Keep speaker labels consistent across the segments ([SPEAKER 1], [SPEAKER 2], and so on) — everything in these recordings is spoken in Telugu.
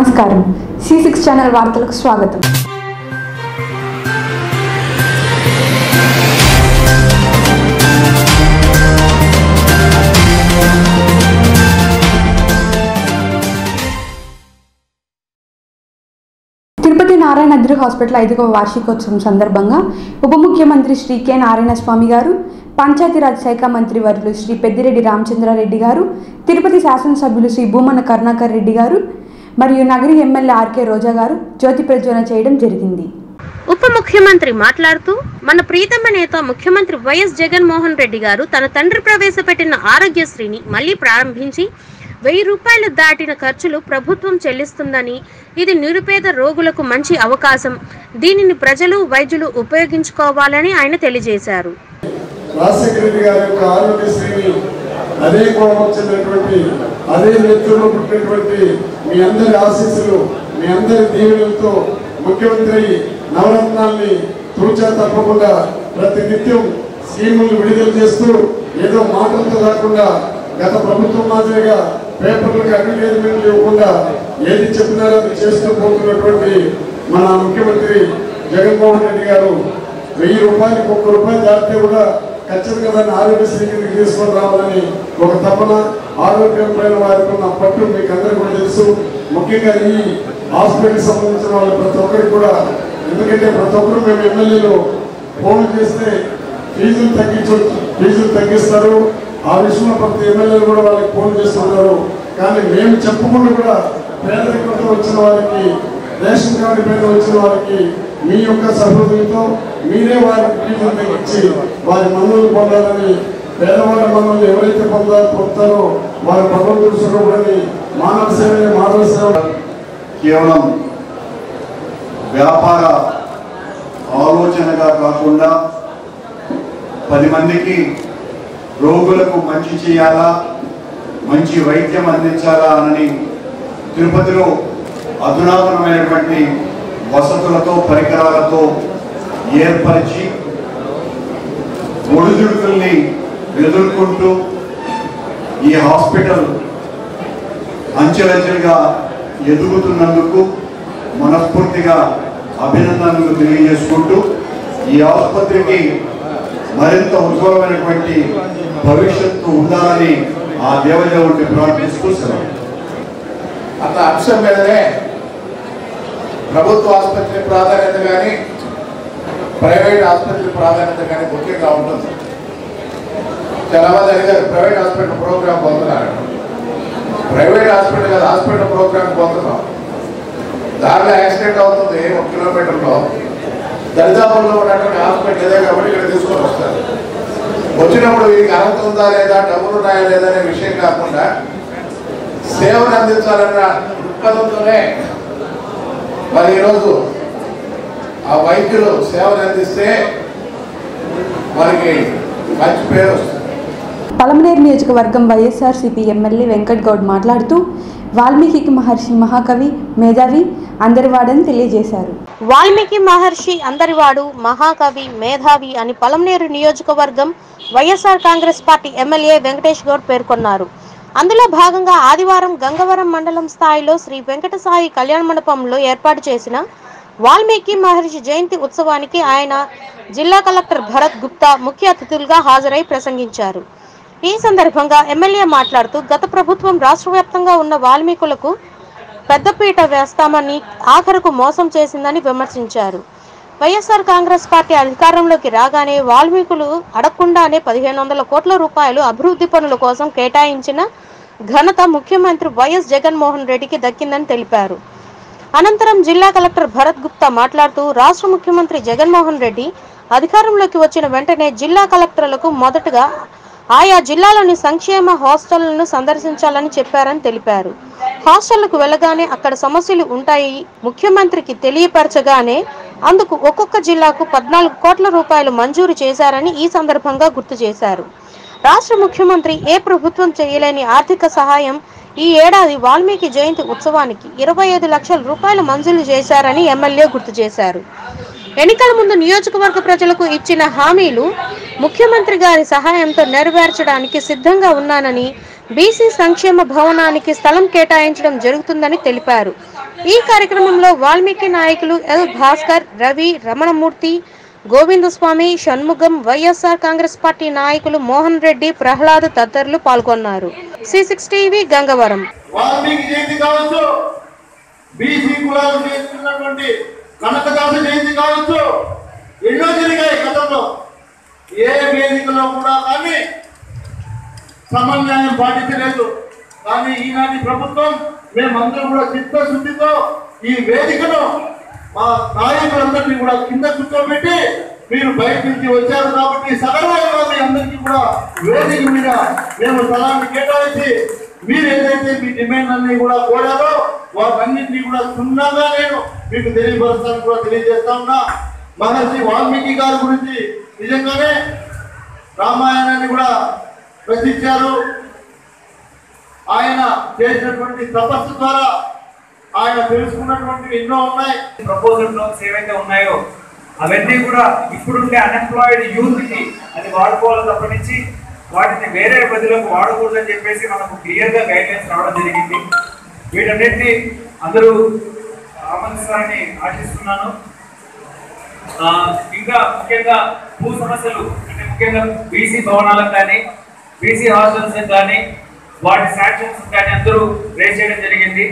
[SPEAKER 1] నమస్కారం సి సిక్స్ ఛానల్ వార్తలకు స్వాగతం తిరుపతి నారాయణ అద్రి హాస్పిటల్ ఐదవ వార్షికోత్సవం సందర్భంగా ఉప ముఖ్యమంత్రి శ్రీ కె నారాయణ స్వామి గారు పంచాయతీరాజ్ శాఖ మంత్రి వర్యులు శ్రీ పెద్దిరెడ్డి రామచంద్రారెడ్డి గారు తిరుపతి శాసనసభ్యులు శ్రీ భూమన కరుణాకర్ రెడ్డి గారు మరియు నగరి ఎమ్మెల్యే ఆర్కే రోజా గారు జ్యోతి ప్రజ్వలన చేయడం జరిగింది
[SPEAKER 2] ఉప ముఖ్యమంత్రి మాట్లాడుతూ మన ప్రీతమ నేత ముఖ్యమంత్రి వైఎస్ జగన్మోహన్ రెడ్డి గారు తన తండ్రి ప్రవేశపెట్టిన ఆరోగ్యశ్రీని మళ్లీ ప్రారంభించి వెయ్యి రూపాయలు దాటిన ఖర్చులు ప్రభుత్వం చెల్లిస్తుందని ఇది నిరుపేద రోగులకు మంచి అవకాశం దీనిని ప్రజలు వైద్యులు ఉపయోగించుకోవాలని ఆయన తెలియజేశారు
[SPEAKER 3] రాజశేఖర రెడ్డి గారి యొక్క ఆరోగ్యశ్రీని అదే కోణం చెందినటువంటి అదే నెత్తులో పుట్టినటువంటి మీ అందరి ఆశీస్సులు మీ అందరి దీవెనలతో ముఖ్యమంత్రి నవరత్నాల్ని తూచా తప్పకుండా ప్రతి నిత్యం స్కీములు విడుదల చేస్తూ ఏదో మాటలతో కాకుండా గత ప్రభుత్వం మాదిరిగా పేపర్లకు అడ్వర్టైజ్మెంట్లు ఇవ్వకుండా ఏది చెప్పినారో అది చేస్తూ పోతున్నటువంటి మన ముఖ్యమంత్రి జగన్మోహన్ రెడ్డి గారు వెయ్యి రూపాయలకి ఒక్క రూపాయి దాటితే కూడా ఖచ్చితంగా దాన్ని ఆరోగ్యశ్రీ కిందకి తీసుకొని రావాలని ఒక తపన ఆరోగ్యం పైన వారికి ఉన్న పట్టు మీకు అందరికీ కూడా తెలుసు ముఖ్యంగా ఈ హాస్పిటల్కి సంబంధించిన వాళ్ళు ప్రతి ఒక్కరికి కూడా ఎందుకంటే ప్రతి ఒక్కరు మేము ఎమ్మెల్యేలు ఫోన్ చేస్తే ఫీజులు తగ్గించు ఫీజులు తగ్గిస్తారు ఆ విషయంలో ప్రతి ఎమ్మెల్యేలు కూడా వాళ్ళకి ఫోన్ చేస్తున్నారు కానీ మేము చెప్పకుండా కూడా పేదరికంతో వచ్చిన వారికి రేషన్ కార్డు పైన వచ్చిన వారికి మీ యొక్క సహృదయంతో మీరే వారికి ఫీజులు తగ్గించి వారి మందులు పొందాలని పేదవాళ్ళ మందులు ఎవరైతే పొందాలో పొందుతారో వారి భగవంతుడు స్వరూపుడని మానవ సేవ మానవ సేవ
[SPEAKER 4] కేవలం వ్యాపార ఆలోచనగా కాకుండా పది మందికి రోగులకు మంచి చేయాలా మంచి వైద్యం అందించాలా అని తిరుపతిలో అధునాతనమైనటువంటి వసతులతో పరికరాలతో ఏర్పరిచి ఒడిదుడుకుల్ని ఎదుర్కొంటూ ఈ హాస్పిటల్ అంచెలంచెలుగా ఎదుగుతున్నందుకు మనస్ఫూర్తిగా అభినందనలు తెలియజేసుకుంటూ ఈ ఆసుపత్రికి మరింత ఉజ్వలమైనటువంటి భవిష్యత్తు ఉండాలని ఆ దేవదేవుడిని ప్రార్థిస్తూ సెలవు
[SPEAKER 5] అన్న అంశం మీదనే ప్రభుత్వ ఆసుపత్రి ప్రాధాన్యత కానీ ప్రైవేట్ ఆసుపత్రి ప్రాధాన్యత కానీ ముఖ్యంగా ఉంటుంది చాలా మంది అడిగారు ప్రైవేట్ హాస్పిటల్ ప్రోగ్రామ్ పొందుతున్నారు ప్రైవేట్ హాస్పిటల్ కాదు హాస్పిటల్ ప్రోగ్రామ్ పొందుతున్నాం దారిలో యాక్సిడెంట్ అవుతుంది ఒక కిలోమీటర్లో దరిదాపుల్లో ఉన్నటువంటి హాస్పిటల్ ఇదే కాబట్టి ఇక్కడ తీసుకొని వస్తారు వచ్చినప్పుడు వీరికి అర్హత ఉందా లేదా డబ్బులు ఉన్నాయా లేదా అనే విషయం కాకుండా సేవను అందించాలన్న దృక్పథంతోనే మరి ఈరోజు ఆ వైద్యులు సేవను అందిస్తే మనకి మంచి పేరు వస్తుంది
[SPEAKER 1] పలమనేరు నియోజకవర్గం వైఎస్ఆర్సీపీ ఎమ్మెల్యే వెంకట్ గౌడ్ మాట్లాడుతూ వాల్మీకి మహర్షి మహాకవి మేధావి అందరివాడని తెలియజేశారు
[SPEAKER 2] వాల్మీకి మహర్షి అందరివాడు మహాకవి మేధావి అని పలమనేరు నియోజకవర్గం YSR Congress party MLA Venkatesh Goud పేర్కొన్నారు అందులో భాగంగా ఆదివారం గంగవరం మండలం స్థాయిలో శ్రీ వెంకట సాయి కళ్యాణ మండపంలో ఏర్పాటు చేసిన వాల్మీకి మహర్షి జయంతి ఉత్సవానికి ఆయన జిల్లా కలెక్టర్ భరత్ గుప్తా ముఖ్య అతిథులుగా హాజరై ప్రసంగించారు ఈ సందర్భంగా ఎమ్మెల్యే మాట్లాడుతూ గత ప్రభుత్వం రాష్ట్ర వ్యాప్తంగా ఉన్న వాల్మీకులకు పెద్దపీట వేస్తామని ఆఖరుకు మోసం చేసిందని విమర్శించారు వైఎస్ఆర్ కాంగ్రెస్ పార్టీ అధికారంలోకి రాగానే వాల్మీకులు అడగకుండానే పదిహేను వందల కోట్ల రూపాయలు అభివృద్ధి పనుల కోసం కేటాయించిన ఘనత ముఖ్యమంత్రి వైఎస్ జగన్మోహన్ రెడ్డికి దక్కిందని తెలిపారు అనంతరం జిల్లా కలెక్టర్ భరత్ గుప్తా మాట్లాడుతూ రాష్ట్ర ముఖ్యమంత్రి జగన్మోహన్ రెడ్డి అధికారంలోకి వచ్చిన వెంటనే జిల్లా కలెక్టర్లకు మొదటగా ఆయా జిల్లాలోని సంక్షేమ హాస్టళ్లను సందర్శించాలని చెప్పారని తెలిపారు హాస్టళ్లకు వెళ్ళగానే అక్కడ సమస్యలు ఉంటాయి ముఖ్యమంత్రికి తెలియపరచగానే అందుకు ఒక్కొక్క జిల్లాకు పద్నాలుగు కోట్ల రూపాయలు మంజూరు చేశారని ఈ సందర్భంగా గుర్తు చేశారు రాష్ట్ర ముఖ్యమంత్రి ఏ ప్రభుత్వం చేయలేని ఆర్థిక సహాయం ఈ ఏడాది వాల్మీకి జయంతి ఉత్సవానికి ఇరవై ఐదు లక్షల రూపాయలు మంజూరు చేశారని ఎమ్మెల్యే గుర్తు చేశారు ఎన్నికల ముందు నియోజకవర్గ ప్రజలకు ఇచ్చిన హామీలు ముఖ్యమంత్రి గారి సహాయంతో నెరవేర్చడానికి సిద్ధంగా ఉన్నానని బీసీ సంక్షేమ భవనానికి స్థలం కేటాయించడం జరుగుతుందని తెలిపారు ఈ కార్యక్రమంలో వాల్మీకి నాయకులు L Bhaskar Ravi Ramanamurthy Govindaswamy Shanmugam YSR Congress party నాయకులు మోహన్ రెడ్డి ప్రహ్లాద్ తదితరులు పాల్గొన్నారు C six TV Gangavaram
[SPEAKER 6] Valmiki Jayanti కావచ్చు బీసీ కులాలు చేస్తున్నటువంటి కనకదాస జయంతి కావచ్చు ఎన్నో జరిగాయి గతంలో ఏ వేదికలో కూడా కానీ సమన్వయం పాటించలేదు కానీ ఈనాటి ప్రభుత్వం మేమందరం కూడా చిత్తశుద్ధితో ఈ వేదికను మా నాయకులందరినీ కూడా కింద కూర్చోబెట్టి మీరు బయట నుంచి వచ్చారు కాబట్టి సగర్వంగా మీ అందరికీ కూడా వేదిక మీద మేము స్థలాన్ని కేటాయించి మీరు ఏదైతే మీ డిమాండ్ అన్ని కూడా కోరారో వాటన్నింటినీ కూడా క్షుణ్ణంగా నేను మీకు తెలియపరుస్తాను కూడా తెలియజేస్తా ఉన్నా మహర్షి వాల్మీకి గారి గురించి నిజంగానే రామాయణాన్ని కూడా రచించారు ఆయన చేసినటువంటి తపస్సు ద్వారా ఆయన తెలుసుకున్నటువంటి ఎన్నో ఉన్నాయి
[SPEAKER 7] ప్రపోజల్ నోట్స్ ఏవైతే ఉన్నాయో అవన్నీ కూడా ఇప్పుడుండే అన్ఎంప్లాయిడ్ యూత్ కి అది వాడుకోవాలి తప్పనించి వాటిని వేరే బదిలోకి వాడకూడదని చెప్పేసి మనకు క్లియర్ గా గైడ్ లైన్స్ రావడం జరిగింది వీటన్నిటిని అందరూ ఆమోదిస్తారని ఆశిస్తున్నాను ఆ, ఇంకా ముఖ్యంగా భూ సమస్యలు అంటే ముఖ్యంగా బీసీ భవనాలకు కానీ బీసీ హాస్టల్స్ కానీ వాటి శాంక్షన్స్ కానీ అందరూ రేస్ చేయడం జరిగింది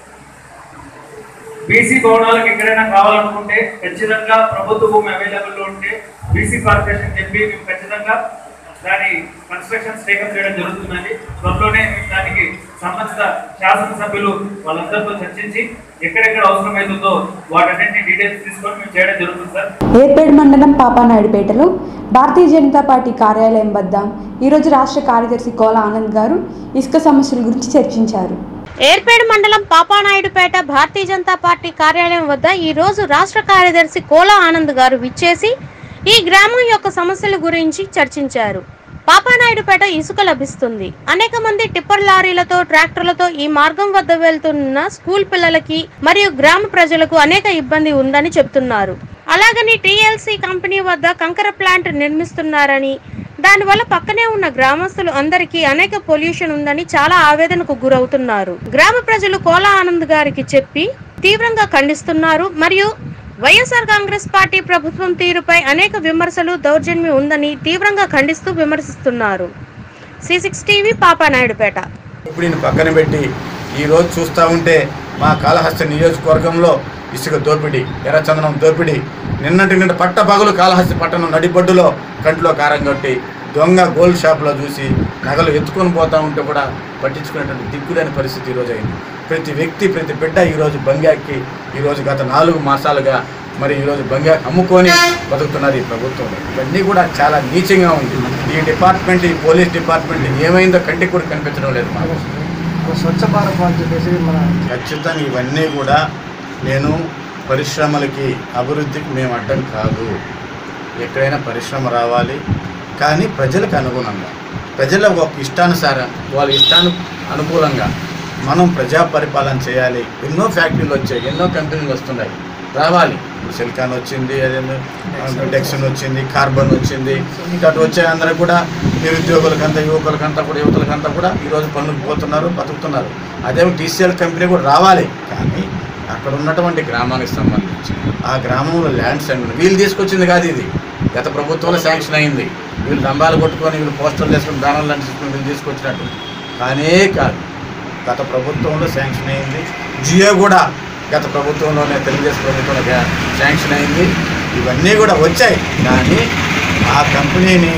[SPEAKER 7] బీసీ భవనాలకు ఎక్కడైనా కావాలనుకుంటే ఖచ్చితంగా ప్రభుత్వ భూమి అవైలబుల్ ఉంటే బీసీ కార్పొరేషన్ చెప్పి మేము ఖచ్చితంగా దాని కన్స్ట్రక్షన్స్ టేకప్ చేయడం జరుగుతుందండి త్వరలోనే మేము దానికి సంబంధిత శాసనసభ్యులు వాళ్ళందరితో చర్చించి ఎక్కడెక్కడ అవసరమవుతుందో వాటన్నింటినీ డీటెయిల్స్ తీసుకొని మేము చేయడం జరుగుతుంది సార్
[SPEAKER 1] ఏర్పేడ్ మండలం పాపానాయుడుపేటలో భారతీయ జనతా పార్టీ కార్యాలయం వద్ద ఈరోజు రాష్ట్ర కార్యదర్శి కోల ఆనంద్ గారు ఇసుక సమస్యల గురించి చర్చించారు
[SPEAKER 2] ఏర్పేడు మండలం పాపానాయుడుపేట భారతీయ జనతా పార్టీ కార్యాలయం వద్ద ఈ రోజు రాష్ట్ర కార్యదర్శి కోలా ఆనంద్ గారు విచ్చేసి ఈ గ్రామం యొక్క సమస్యల గురించి చర్చించారు పాపానాయుడుపేట ఇసుక లభిస్తుంది అనేక మంది టిప్పర్ లారీలతో ట్రాక్టర్లతో ఈ మార్గం వద్ద వెళ్తున్న స్కూల్ పిల్లలకి మరియు గ్రామ ప్రజలకు అనేక ఇబ్బంది ఉందని చెప్తున్నారు అలాగని టీఎల్సీ కంపెనీ వద్ద కంకర ప్లాంట్ నిర్మిస్తున్నారని దానివల్ల పక్కనే ఉన్న గ్రామస్తులు అందరికీ అనేక పొల్యూషన్ ఉందని చాలా ఆవేదనకు గురవుతున్నారు గ్రామ ప్రజలు కోలా ఆనంద్ గారికి చెప్పి తీవ్రంగా ఖండిస్తున్నారు మరియు వైఎస్ఆర్ కాంగ్రెస్ పార్టీ ప్రభుత్వం తీరుపై అనేక విమర్శలు దౌర్జన్యం ఉందని తీవ్రంగా ఖండిస్తూ విమర్శిస్తున్నారు సి సిక్స్ టీవీ పాపానాయుడుపేట
[SPEAKER 8] ఇప్పుడు ఈయన పక్కన పెట్టి ఈరోజు చూస్తూ ఉంటే మా కాళహస్తి నియోజకవర్గంలో ఇసుక దోపిడీ ఎర్రచందనం దోపిడీ నిన్నటి నిన్న పట్ట పగలు కాళహస్తి పట్టణం నడిబొడ్డులో కంటిలో కారం కొట్టి దొంగ గోల్డ్ షాప్లో చూసి నగలు ఎత్తుకొని పోతూ ఉంటే కూడా పట్టించుకునేటువంటి దిక్కులేని పరిస్థితి ఈరోజు అయింది ప్రతి వ్యక్తి ప్రతి బిడ్డ ఈరోజు బంగాకి ఈరోజు గత నాలుగు మాసాలుగా మరి ఈరోజు బంగాకి అమ్ముకొని బతుకుతున్నారు ఈ ప్రభుత్వం ఇవన్నీ కూడా చాలా నీచంగా ఉంది ఈ డిపార్ట్మెంట్ ఈ పోలీస్ డిపార్ట్మెంట్ ఏమైందో కంటికి కూడా కనిపించడం లేదు మాకు
[SPEAKER 9] స్వచ్ఛ భారత్ అని చెప్పేసి మన
[SPEAKER 8] ఖచ్చితంగా ఇవన్నీ కూడా నేను పరిశ్రమలకి అభివృద్ధికి మేము అడ్డం కాదు ఎక్కడైనా పరిశ్రమ రావాలి కానీ ప్రజలకు అనుగుణంగా ప్రజల ఒక ఇష్టానుసారం వాళ్ళ ఇష్టాను అనుకూలంగా మనం ప్రజా పరిపాలన చేయాలి ఎన్నో ఫ్యాక్టరీలు వచ్చాయి ఎన్నో కంపెనీలు వస్తున్నాయి రావాలి ఇప్పుడు సిలికాన్ వచ్చింది అదేందో డెక్సన్ వచ్చింది కార్బన్ వచ్చింది ఇంకా అటు వచ్చే అందరూ కూడా నిరుద్యోగులకంతా యువకులకంతా కూడా యువకులకంతా కూడా ఈరోజు పనులకు పోతున్నారు బతుకుతున్నారు అదే టీసీఎల్ కంపెనీ కూడా రావాలి కానీ అక్కడ ఉన్నటువంటి గ్రామానికి సంబంధించి ఆ గ్రామంలో ల్యాండ్ శాంక్షన్ వీళ్ళు తీసుకొచ్చింది కాదు ఇది గత ప్రభుత్వంలో శాంక్షన్ అయింది వీళ్ళు దంబాలు కొట్టుకొని వీళ్ళు పోస్టర్లు వేసుకుని బ్యానర్లు అంటించుకుని వీళ్ళు తీసుకొచ్చినట్టు కానే కాదు గత ప్రభుత్వంలో శాంక్షన్ అయింది జియో కూడా గత ప్రభుత్వంలోనే తెలుగుదేశం ప్రభుత్వంలో గ్యా- శాంక్షన్ అయింది ఇవన్నీ కూడా వచ్చాయి కానీ ఆ కంపెనీని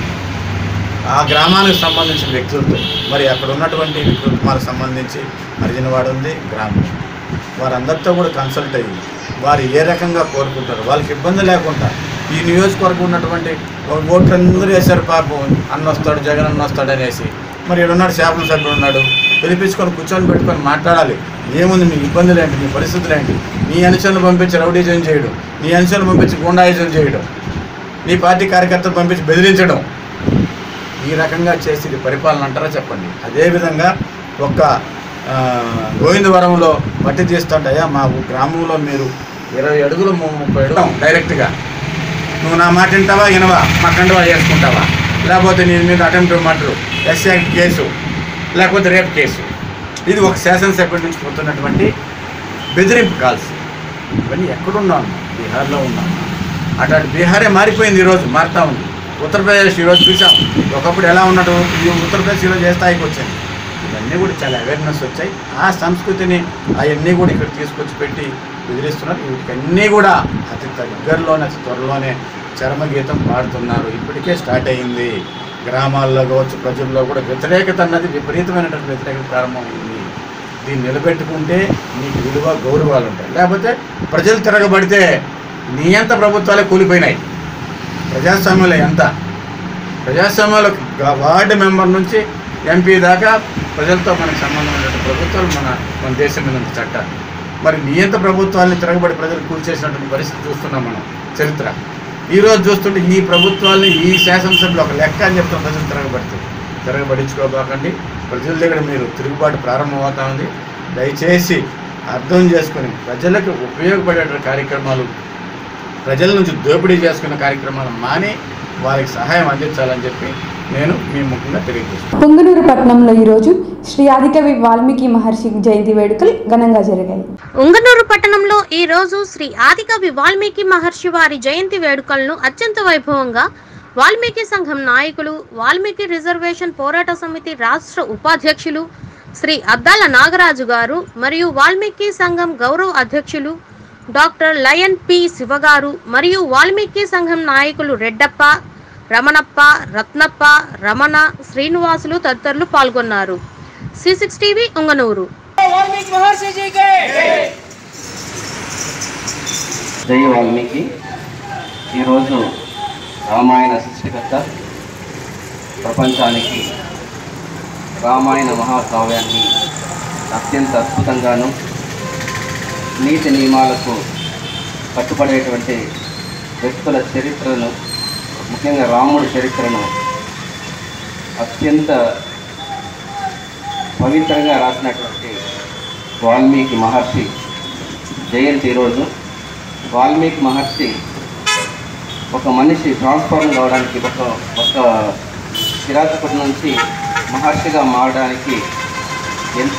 [SPEAKER 8] ఆ గ్రామానికి సంబంధించిన వ్యక్తులతో మరి అక్కడ ఉన్నటువంటి కుటుంబాలకు సంబంధించి హరిజనవాడ ఉంది గ్రామం వారందరితో కూడా కన్సల్ట్ అయ్యి వారు ఏ రకంగా కోరుకుంటారు వాళ్ళకి ఇబ్బంది లేకుండా ఈ నియోజకవర్గం ఉన్నటువంటి ఓట్లు అందరూ వేశారు పాపం అన్న వస్తాడు జగన్ అన్న వస్తాడు అనేసి మరి ఇక్కడ ఉన్నాడు శాసనసభ్యుడు ఉన్నాడు పిలిపించుకొని కూర్చొని పెట్టుకొని మాట్లాడాలి ఏముంది మీ ఇబ్బందులు ఏంటి మీ పరిస్థితులు ఏంటి నీ అనుచరులు పంపించి రౌడీజం చేయడం నీ అనుచరులు పంపించి గుండాయిజం చేయడం నీ పార్టీ కార్యకర్తలు పంపించి బెదిరించడం ఈ రకంగా చేసి ఇది పరిపాలన అంటారా చెప్పండి అదేవిధంగా ఒక్క ఆ, గోవిందవరంలో మట్టి తీస్తుంటే అయ్యా మా ఊ- గ్రామంలో మీరు ఇరవై అడుగులు ము- ముప్పై అడుగులు డైరెక్ట్గా నువ్వు నా మాట వింటావా వినవా మా కండువా చేసుకుంటావా లేకపోతే నీ మీద అటెంప్ట్ మర్డర్ ఎస్ఐ కేసు లేకపోతే రేప్ కేసు ఇది ఒక శాసనసభ్యుడి నుంచి పోతున్నటువంటి బెదిరింపు కాల్స్ ఇవన్నీ ఎక్కడున్నాను బీహార్లో ఉన్నాను అట్లాంటి బీహారే మారిపోయింది ఈరోజు మారుతా ఉంది ఉత్తరప్రదేశ్ ఈరోజు చూసాం ఒకప్పుడు ఎలా ఉన్నాడు ఈ ఉత్తరప్రదేశ్ ఈరోజు ఏ స్థాయికి వచ్చింది ఇవన్నీ కూడా చాలా అవేర్నెస్ వచ్చాయి ఆ సంస్కృతిని అవన్నీ కూడా ఇక్కడ తీసుకొచ్చి పెట్టి బెదిరిస్తున్నారు వీటికన్నీ కూడా అతి దగ్గరలోనే అతి త్వరలోనే చరమగీతం పాడుతున్నారు ఇప్పటికే స్టార్ట్ అయింది గ్రామాల్లో కావచ్చు ప్రజల్లో కూడా వ్యతిరేకత అన్నది విపరీతమైనటువంటి వ్యతిరేకత ప్రారంభమైంది దీన్ని నిలబెట్టుకుంటే నీకు విలువ గౌరవాలు ఉంటాయి లేకపోతే ప్రజలు తిరగబడితే నీ ఎంత ప్రభుత్వాలే కూలిపోయినాయి ప్రజాస్వామ్యంలో ఎంత ప్రజాస్వామ్యంలో గ- వార్డు మెంబర్ నుంచి ఎంపీ దాకా ప్రజలతో మనకు సంబంధమైన ప్రభుత్వాలు మన మన దేశం మీద ఉన్న చట్టాలు మరి నియంత ప్రభుత్వాన్ని తిరగబడి ప్రజలు కూల్చేసినటువంటి పరిస్థితి చూస్తున్నాం మనం చరిత్ర ఈ రోజు చూస్తుంటే ఈ ప్రభుత్వాల్ని ఈ శాసనసభలో ఒక లెక్క అని చెప్తాం ప్రజలు తిరగబడుతుంది తిరగబడించుకోబాకండి ప్రజల దగ్గర మీరు తిరుగుబాటు ప్రారంభమవుతా ఉంది దయచేసి అర్థం చేసుకొని ప్రజలకు ఉపయోగపడేటువంటి కార్యక్రమాలు ప్రజల నుంచి దోపిడీ చేసుకునే కార్యక్రమాలు మాని వారికి సహాయం అందించాలని చెప్పి నేను మీ ముఖ్యంగా తెలియజేస్తున్నాను
[SPEAKER 1] పొంగనూరు పట్టణంలో ఈరోజు శ్రీ ఆదికవి వాల్మీకి మహర్షి జయంతి వేడుకలు ఘనంగా జరిగాయి
[SPEAKER 2] ఉంగనూరు పట్టణంలో ఈ రోజు శ్రీ ఆదికవి వాల్మీకి మహర్షి వారి జయంతి వేడుకలను అత్యంత వైభవంగా వాల్మీకి సంఘం నాయకులు వాల్మీకి రిజర్వేషన్ పోరాట సమితి రాష్ట్ర ఉపాధ్యక్షులు శ్రీ అద్దాల నాగరాజు గారు మరియు వాల్మీకి సంఘం గౌరవ అధ్యక్షులు డాక్టర్ లయన్ పి శివగారు మరియు వాల్మీకి సంఘం నాయకులు రెడ్డప్ప రమణప్ప రత్నప్ప రమణ శ్రీనివాసులు తదితరులు పాల్గొన్నారు సి సిక్స్ టీవీ ఉంగనూరు
[SPEAKER 10] జై వాల్మీకి ఈరోజు రామాయణ సృష్టికర్త ప్రపంచానికి రామాయణ మహాకావ్యాన్ని అత్యంత అద్భుతంగాను నీతి నియమాలకు కట్టుబడేటువంటి వ్యక్తుల చరిత్రను ముఖ్యంగా రాముడి చరిత్రను అత్యంత పవిత్రంగా రాసినటువంటి వాల్మీకి మహర్షి జయంతి ఈరోజు వాల్మీకి మహర్షి ఒక మనిషి ట్రాన్స్ఫార్మ్ కావడానికి ఒక ఒక కిరాతకుడి నుంచి మహర్షిగా మారడానికి ఎంత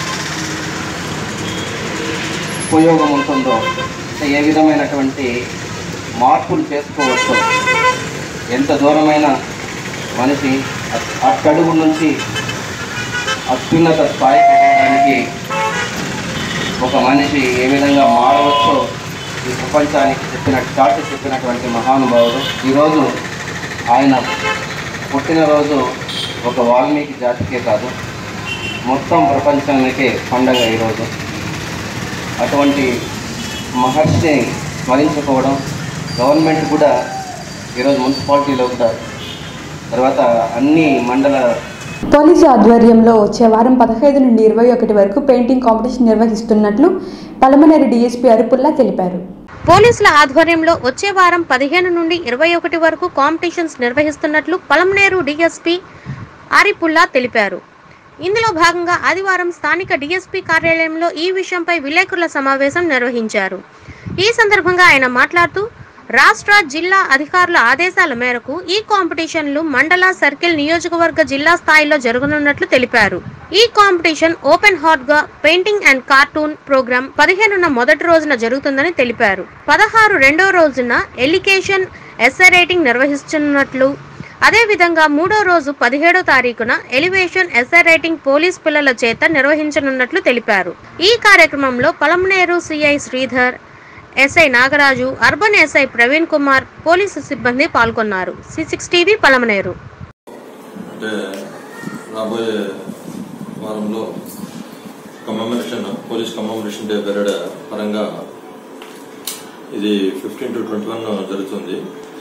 [SPEAKER 10] ఉపయోగం ఉంటుందో అంటే ఏ విధమైనటువంటి మార్పులు చేసుకోవచ్చో ఎంత దూరమైన మనిషి అ- అట్టడుగు నుంచి అత్యున్నత స్థాయికి వెళ్ళడానికి ఒక మనిషి ఏ విధంగా మారవచ్చో ఈ ప్రపంచానికి చెప్పిన చాటి చెప్పినటువంటి మహానుభావుడు ఈరోజు ఆయన పుట్టినరోజు ఒక వాల్మీకి జాతికే కాదు మొత్తం ప్రపంచానికే పండగ ఈరోజు అటువంటి మహర్షిని స్మరించుకోవడం గవర్నమెంట్ కూడా ఈరోజు మున్సిపాలిటీలో కూడా తర్వాత అన్ని మండల
[SPEAKER 1] పోలీసు ఆధ్వర్యంలో వచ్చే వారం పదహైదు నుండి ఇరవై ఒకటి వరకు పెయింటింగ్ కాంపిటీషన్ నిర్వహిస్తున్నట్లు పలమనేరు డీఎస్పీ అరుపుల్లా తెలిపారు
[SPEAKER 2] పోలీసుల ఆధ్వర్యంలో వచ్చే వారం పదిహేను నుండి ఇరవై ఒకటి వరకు కాంపిటీషన్స్ నిర్వహిస్తున్నట్లు పలమనేరు డీఎస్పీ ఆరిపుల్లా తెలిపారు ఇందులో భాగంగా ఆదివారం స్థానిక డీఎస్పీ కార్యాలయంలో ఈ విషయంపై విలేకరుల సమావేశం నిర్వహించారు ఈ సందర్భంగా ఆయన మాట్లాడుతూ రాష్ట్ర జిల్లా అధికారుల ఆదేశాల మేరకు ఈ కాంపిటీషన్లు మండల సర్కిల్ నియోజకవర్గ జిల్లా స్థాయిలో జరగనున్నట్లు తెలిపారు ఈ కాంపిటీషన్ ఓపెన్ హార్ట్ గా పెయింటింగ్ అండ్ కార్టూన్ ప్రోగ్రామ్ పదిహేనున మొదటి రోజున జరుగుతుందని తెలిపారు పదహారు రెండో రోజున ఎలికేషన్ ఎస్ఐ రైటింగ్ నిర్వహిస్తున్నట్లు అదేవిధంగా మూడో రోజు పదిహేడో తారీఖున ఎలివేషన్ ఎస్ఐ రైటింగ్ పోలీస్ పిల్లల చేత నిర్వహించనున్నట్లు తెలిపారు ఈ కార్యక్రమంలో Palamaner CI Sridhar SI Nagaraju urban SI Praveen Kumar police సిబ్బంది పాల్గొన్నారు సి సిక్స్ టీవీ పలమనేరు
[SPEAKER 11] అంటే రాబోయే వారంలో commemoration police commemoration day parade పరంగా ఇది ఫిఫ్టీన్ టు ట్వంటీ వన్ జరుగుతుంది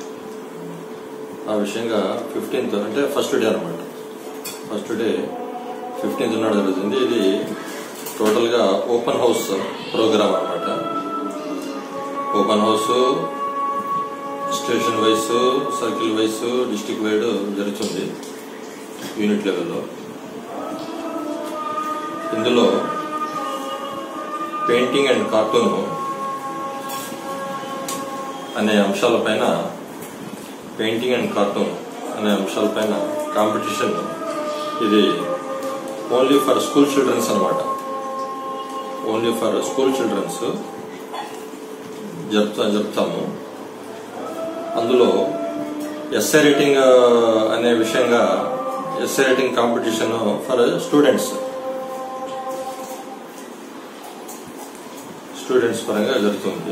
[SPEAKER 11] ఆ విషయంగా ఫిఫ్టీన్త్ అంటే ఫస్ట్ డే అనమాట ఫస్ట్ డే ఫిఫ్టీన్త్ నాడు జరుగుతుంది ఇది టోటల్గా ఓపెన్ హౌస్ ప్రోగ్రామ్ అనమాట open house station wise circle wise district wide జరుగుతుంది యూనిట్ లెవెల్లో ఇందులో పెయింటింగ్ అండ్ కార్టూన్ అనే అంశాలపైన పెయింటింగ్ అండ్ కార్టూన్ అనే అంశాలపైన కాంపిటీషన్ ఇది ఓన్లీ ఫర్ స్కూల్ చిల్డ్రన్స్ అనమాట ఓన్లీ ఫర్ స్కూల్ చిల్డ్రన్స్ జరుపుతా జరుపుతాము అందులో ఎస్ఏ రేటింగ్ అనే విషయంగా essay writing competition for students students పరంగా జరుగుతుంది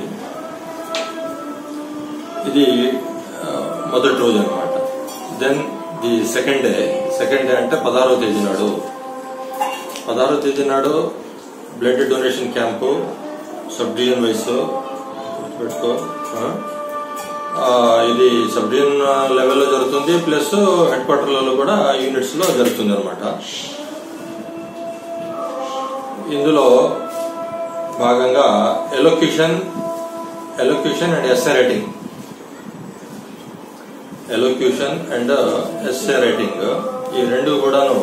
[SPEAKER 11] ఇది ఆ, మొదటి రోజు అనమాట then the second day second day అంటే పదహారవ తేదీ నాడు పదహారవ తేదీ నాడు blood donation camp subdivision wise పెట్టుకో ఆ? ఆ, ఇది సబ్ డివిజన్ లెవెల్లో జరుగుతుంది ప్లస్ హెడ్ క్వార్టర్లలో కూడా యూనిట్స్ లో జరుగుతుంది అనమాట ఇందులో భాగంగా elocution elocution and essay writing elocution and essay writing ఈ రెండు కూడాను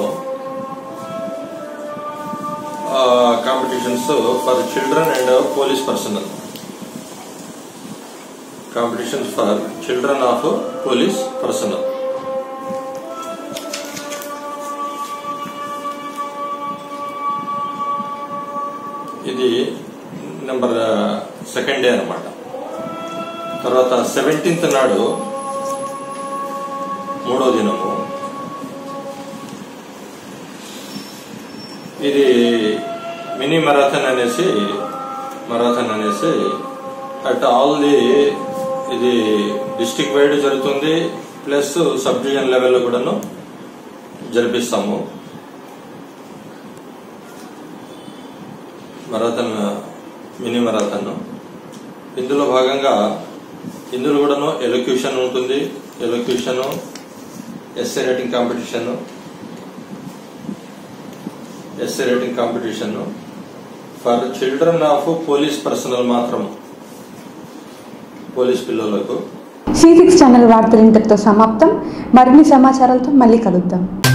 [SPEAKER 11] competitions for children and police personnel competitions for children of police personnel ఇది నెంబర్ సెకండ్ డే అనమాట తర్వాత సెవెంటీన్త్ నాడు మూడో దినము ఇది మినీ మరాథన్ అనేసి మరాథన్ అనేసి అట్ ఆల్ ది ఇది డిస్టిక్ వైడ్ జరుగుతుంది ప్లస్ సబ్ డివిజన్ లెవెల్లో కూడాను జరిపిస్తాము మరాథన్ మినీ మరాథన్ ఇందులో భాగంగా ఇందులో కూడాను ఎలక్యూషన్ ఉంటుంది elocution essay writing competition essay writing competition for children of police personnel మాత్రం పోలీస్ పిల్లలకు
[SPEAKER 1] సి సిక్స్ ఛానల్ వార్తలు ఇంతటితో సమాప్తం మరిన్ని సమాచారాలతో మళ్ళీ కలుద్దాం